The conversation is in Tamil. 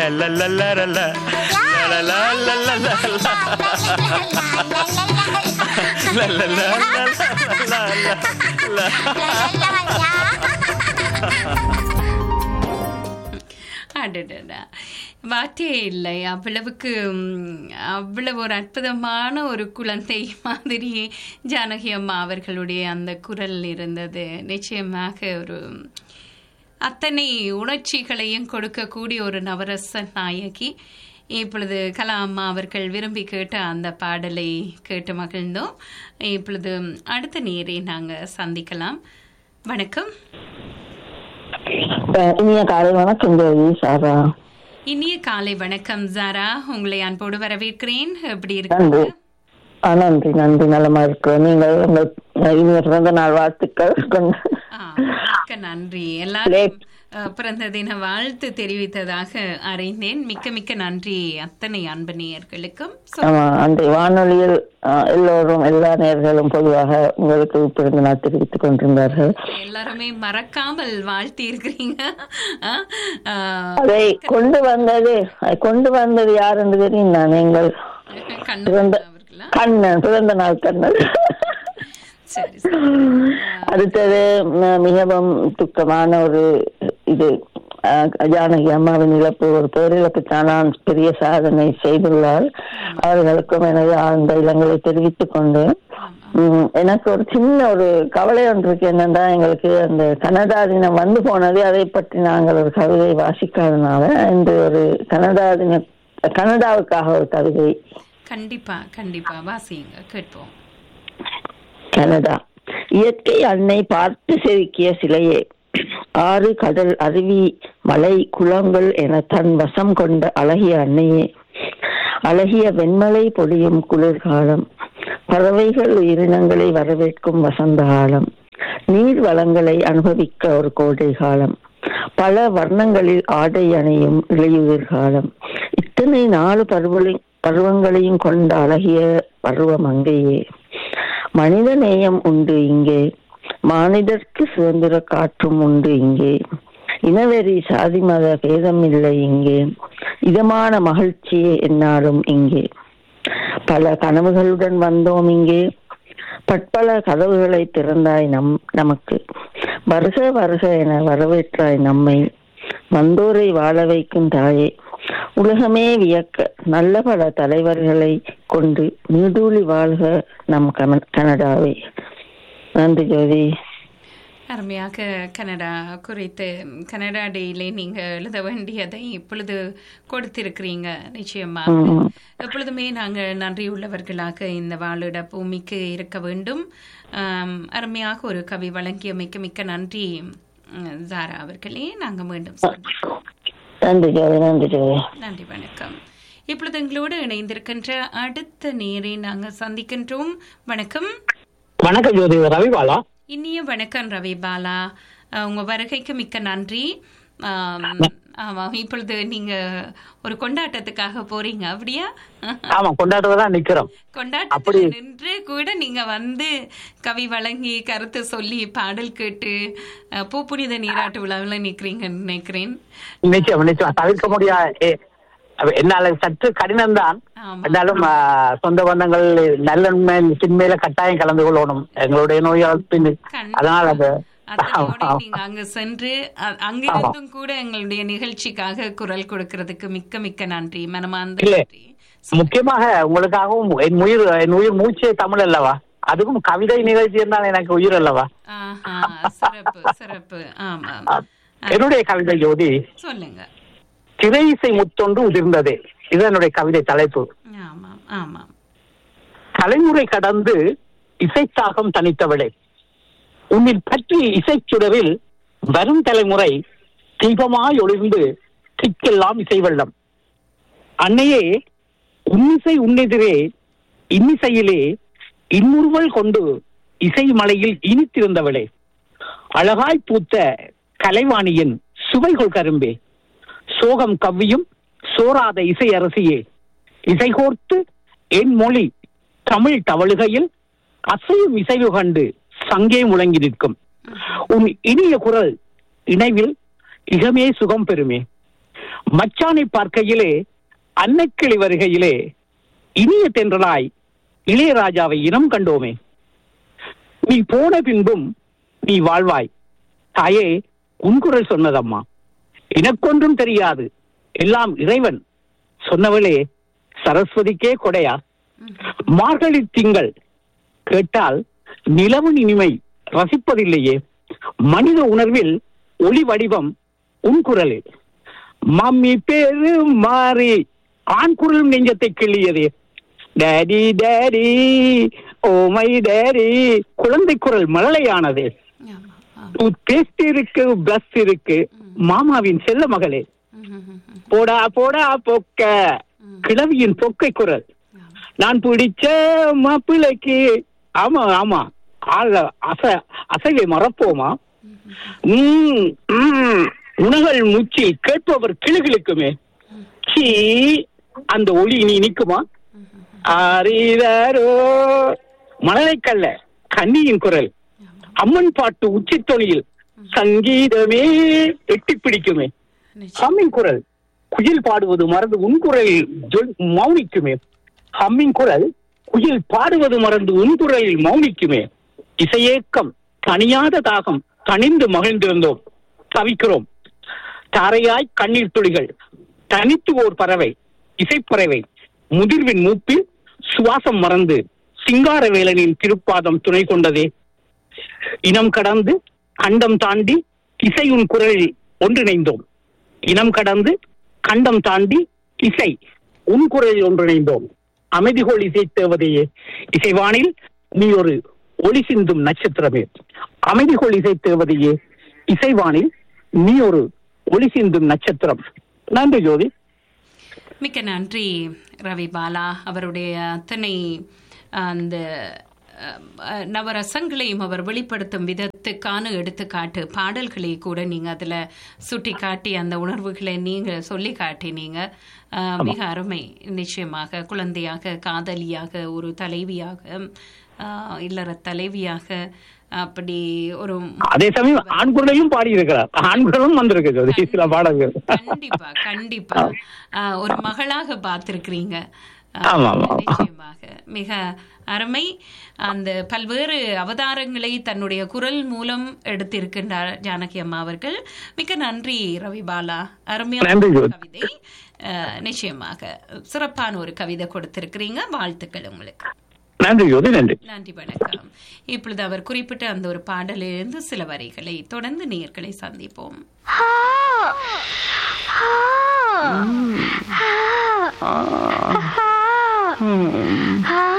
La la la la la. La la la la la la. La la la la la la la. அடடடா வார்த்தையே இல்லை அவ்வளவுக்கு ம், அவ்வளவு ஒரு அற்புதமான ஒரு குழந்தை மாதிரி ஜானகி அம்மா அவர்களுடைய அந்த குரல் இருந்தது நிச்சயமாக ஒரு அத்தனை உணர்ச்சிகளையும் கொடுக்கக்கூடிய ஒரு நவரச நாயகி இப்பொழுது கலா அம்மா அவர்கள் விரும்பி கேட்ட அந்த பாடலை கேட்டு மகிழ்ந்தோம் இப்பொழுது அடுத்த நேரை நாங்கள் சந்திக்கலாம் வணக்கம் அஹ் இனிய காலை வணக்கம் ஜோதி சாரா இனிய காலை வணக்கம் ஜாரா உங்களை அன்போடு வரவேற்கிறேன் எப்படி நன்றி இருக்கு ஆ, நன்றி நன்றி நலமா இருக்கிறோம் நீங்கள் உங்கள் இனிய பிறந்த நாள் வாழ்த்துக்கள் கொண்டு மிக்க நன்றி எல்லாரும் அஹ், பிறந்த தின வாழ்த்து தெரிவித்ததாக அறிந்தேன் மிக்க மிக்க நன்றி அத்தனை அன்பு நேயர்களுக்கும் சொ- ஆமா அந்த வானொலியில் அஹ், எல்லோரும் எல்லா நேர்களும் பொதுவாக உங்களுக்கு பிறந்த நாள் தெரிவித்துக் கொண்டிருந்தார்கள் எல்லாருமே மறக்காமல் வாழ்த்தி இருக்கிறீங்க அஹ், அஹ், அதை கொண்டு வந்தது அதை கொண்டு வந்தது யார் என்று தெரியும் நான் எங்கள் கண்ணன் அவர்களா கண்ணன் பிறந்த நாள் கண்ணன் சரி சரி அடுத்தது ம- மிகவும் துக்கமான ஒரு இது அஹ், ஜானகி அம்மாவின் இழப்பு ஒரு பேரிழப்பு தான் பெரிய சாதனை செய்துள்ளார் அவர்களுக்கும் எனது ஆழ்ந்த இளங்களை தெரிவித்துக் கொண்டு உம், எனக்கு ஒரு சின்ன ஒரு கவலை ஒன்று இருக்கு என்னன்னா எங்களுக்கு அந்த கனடா தினம் வந்து போனது அதை பற்றி நாங்கள் ஒரு கவிதை வாசிக்காதனால இன்று ஒரு கனடா தின கனடாவுக்காக ஒரு கவிதை கண்டிப்பா கண்டிப்பா வாசிங்க கேட்போம் கனடா இயற்கை அன்னை பார்த்து செதுக்கிய சிலையே ஆறு கடல் அருவி மலை குளங்கள் என தன் வசம் கொண்ட அழகிய அன்னையே அழகிய வெண்மலை பொழியும் குளிர்காலம் பறவைகள் உயிரினங்களை வரவேற்கும் வசந்த காலம் நீர் வளங்களை அனுபவிக்க ஒரு கோடை காலம் பல வர்ணங்களில் ஆடை அணையும் இளையுதிர் காலம் இத்தனை நாலு பருவலை பருவங்களையும் கொண்ட அழகிய பருவம் அங்கேயே மனித நேயம் உண்டு இங்கே மானிடர்க்கு சுதந்திர காற்றும் உண்டு இங்கே இனவெறி சாதி மத பேதம் இல்லை இங்கே இதமான மகிழ்ச்சியே என்னாலும் இங்கே பல கனவுகளுடன் வந்தோம் இங்கே பற்பல கதவுகளை திறந்தாய் நம் நமக்கு வருக வருக என வரவேற்றாய் நம்மை வந்தோரை வாழ வைக்கும் தாயே உலகமே வியக்க நல்ல பல தலைவர்களை கொண்டு நீடூழி வாழ்க நம் கம- கனடாவே நன்றி ஜோதி அருமையாக கனடா குறித்து கனடா டேயிலே நீங்க எழுத வேண்டியதை இப்பொழுது கொடுத்திருக்கிறீங்க நிச்சயமாக ம். எப்பொழுதுமே நாங்கள் நன்றியுள்ளவர்களாக இந்த வாழிட பூமிக்கு இருக்க வேண்டும் ஆம், அருமையாக ஒரு கவி வழங்கிய மிக்க மிக்க நன்றி ம், ஜாரா அவர்களே நாங்கள் மீண்டும் சந்திப்போம் நன்றி ஜோதி நன்றி ஜோதி நன்றி வணக்கம் இப்பொழுது எங்களோடு இணைந்திருக்கின்ற அடுத்த நேரை நாங்கள் சந்திக்கின்றோம் வணக்கம் வணக்கம் ஜோதி ரவிபாலா இனிய வணக்கம் ரவி பாலா அஹ், உங்க வருகைக்கு மிக்க நன்றி ஆம், ஆமாம் இப்பொழுது நீங்க ஒரு கொண்டாட்டத்துக்காக போறீங்க அப்படியா ஆமா கொண்டாடுறதான் நிக்கிறோம் கொண்டாட்டத்துல நின்று கூட நீங்க வந்து கவி வழங்கி கருத்து சொல்லி பாடல் கேட்டு அஹ், பூப்புனித நீராட்டு விழாவில் நிக்கிறீங்கன்னு நினைக்கிறேன் நிச்சயம் நிச்சயம் தவிர்க்க முடியாது என்னால சற்று கடினம் தான் ஆமா என்றாலும் ஆ, சொந்த பந்தங்கள் நல்ல சின்மையில கட்டாயம் கலந்து கொள்ளணும் எங்களுடைய நோயால் பின் கண்டிப்பா. அதனால அது அதனோட நீங்க அங்க சென்று அ- அங்க இருந்தும் கூட எங்களுடைய நிகழ்ச்சிக்காக குரல் கொடுக்கறதுக்கு மிக்க மிக்க நன்றி மனமார்ந்த இல்ல. நன்றி முக்கியமாக உங்களுக்காகவும் என் உயிர் என் உயிர் மூச்சே தமிழ் அல்லவா அதுவும் கவிதை நிகழ்ச்சி இருந்தால் எனக்கு உயிர் அல்லவா ஆஹா, சிறப்பு சிறப்பு ஆமாம் என்னுடைய கவிதை ஜோதி சொல்லுங்க திரை இசை முத்தொன்று உதிர்ந்தது இது என்னுடைய கவிதை தலைப்பு ஆமாம் ஆமாம் தலைமுறை கடந்து இசைத்தாகம் தனித்தவளே உன்னில் பற்றி இசைச்சுடரில் வரும் தலைமுறை தீபமாய் ஒளிர்ந்து திக்கெல்லாம் இசை வெள்ளம் அன்னையே உன்னிசை உன்னெதிரே இன்னிசையிலே இன்னுருவல் கொண்டு இசை மலையில் இனித்திருந்தவளே அழகாய் பூத்த கலைவாணியின் சுவைகொள் கரும்பே சோகம் கவ்வியும் சோராத இசை அரசியே இசைகோர்த்து என் மொழி தமிழ் தவழுகையில் அசையும் இசைவு கண்டு சங்கே முழங்கி நிற்கும் உன் இனிய குரல் இணைவில் இகமே சுகம் பெறுமே மச்சானை பார்க்கையிலே அன்னக்கிளி வருகையிலே இனிய தென்றலாய் இளையராஜாவை இனம் கண்டோமே நீ போன பின்பும் நீ வாழ்வாய் தாயே உன்குரல் சொன்னதம்மா எனக்கொன்றும் தெரியாது எல்லாம் இறைவன் சொன்னவளே சரஸ்வதிக்கே கொடையா மார்கழி திங்கள் கேட்டால் நிலவு இனிமை ரசிப்பதில்லையே மனித உணர்வில் ஒளி வடிவம் உன் குரலில் மம்மி பேரு மாறி ஆண் குரலும் நெஞ்சத்தை கிள்ளியதே daddy daddy oh my daddy குழந்தை குரல் மழலையானதே ஆமா ஆமா. பேஸ்ட் இருக்கு பிளஸ் இருக்கு மாமாவின் செல்ல மகளே ம், ம், ம், ம். போடா போடா பொக்க கிழவியின் பொக்கை குரல் நான் பிடிச்ச மாப்பிள்ளைக்கு ஆமா ஆமா ஆள அச அசைவை மறப்போமா உம், உம். உணகள் மூச்சில் கேட்பவர் கிளுகிழுக்குமே சீ அந்த ஒளி நீ நிக்குமா ஆரிதாரோ மழலைக்கல்ல கன்னியின் குரல் அம்மன் பாட்டு உச்சித்தொனியில் சங்கீதமே எட்டி பிடிக்குமே நிச்சயம். ஹம்மிங் குரல் குயில் பாடுவது மறந்து உன் குரலில் ஜொல்- மௌனிக்குமே ஹம்மிங் குரல் குயில் பாடுவது மறந்து உன் குரலில் மௌனிக்குமே இசையேக்கம் தனியாத தாகம் தனிந்து மகிழ்ந்திருந்தோம் தவிக்கிறோம் தாரையாய் கண்ணீர் துளிகள் தனித்து ஓர் பறவை இசைப்பறவை முதிர்வின் மூப்பில் சுவாசம் மறந்து சிங்காரவேலனின் திருப்பாதம் துணை கொண்டதே இனம் கடந்து கண்டம் தாண்டி இசையுன் குரலில் ஒன்றிணைந்தோம் இனம் கடந்து கண்டம் தாண்டி இசை உன் குரலில் ஒன்றிணைந்தோம் அமைதிகோள் இசை தேவதையே இசைவானில் நீ ஒரு ஒளி சிந்தும் நட்சத்திரமே அமைதிகோள் இசை தேவதையே இசைவானில் நீ ஒரு ஒளி சிந்தும் நட்சத்திரம் நன்றி ஜோதி மிக்க நன்றி ரவி பாலா அவருடைய அத்தனை அந்த அஹ், அஹ், நவரசங்களையும் அவர் வெளிப்படுத்தும் விதத்துக்கான எடுத்துக்காட்டு பாடல்களை கூட நீங்க அதுல சுட்டி காட்டி அந்த உணர்வுகளை நீங்க சொல்லி காட்டினீங்க அஹ், மிக அருமை நிச்சயமாக குழந்தையாக காதலியாக ஒரு தலைவியாக அஹ், இல்லற தலைவியாக அப்படி ஒரு அதே சமயம் ஆண் குரலையும் பாடியிருக்கிறார் ஆண் குரலும் வந்திருக்கு ஜோதி சில பாடல்கள் கண்டிப்பா கண்டிப்பா ஆஹ், ஒரு மகளாக பார்த்திருக்கிறீங்க ஆஹ், ஆமா, ஆமா, ஆமா. நிச்சயமாக மிக அருமை அந்த பல்வேறு அவதாரங்களை தன்னுடைய குரல் மூலம் எடுத்திருக்கின்றார் ஜானகி அம்மா அவர்கள் மிக்க நன்றி ரவி பாலா அருமையான நன்றி, ஒரு ஜோதி. கவிதை ஆஹ், நிச்சயமாக சிறப்பான ஒரு கவிதை கொடுத்திருக்கிறீங்க வாழ்த்துக்கள் உங்களுக்கு நன்றி ஜோதி நன்றி நன்றி வணக்கம் இப்பொழுது அவர் குறிப்பிட்ட அந்த ஒரு பாடலிலிருந்து சில வரிகளை தொடர்ந்து நேயர்களை சந்திப்போம் Ah.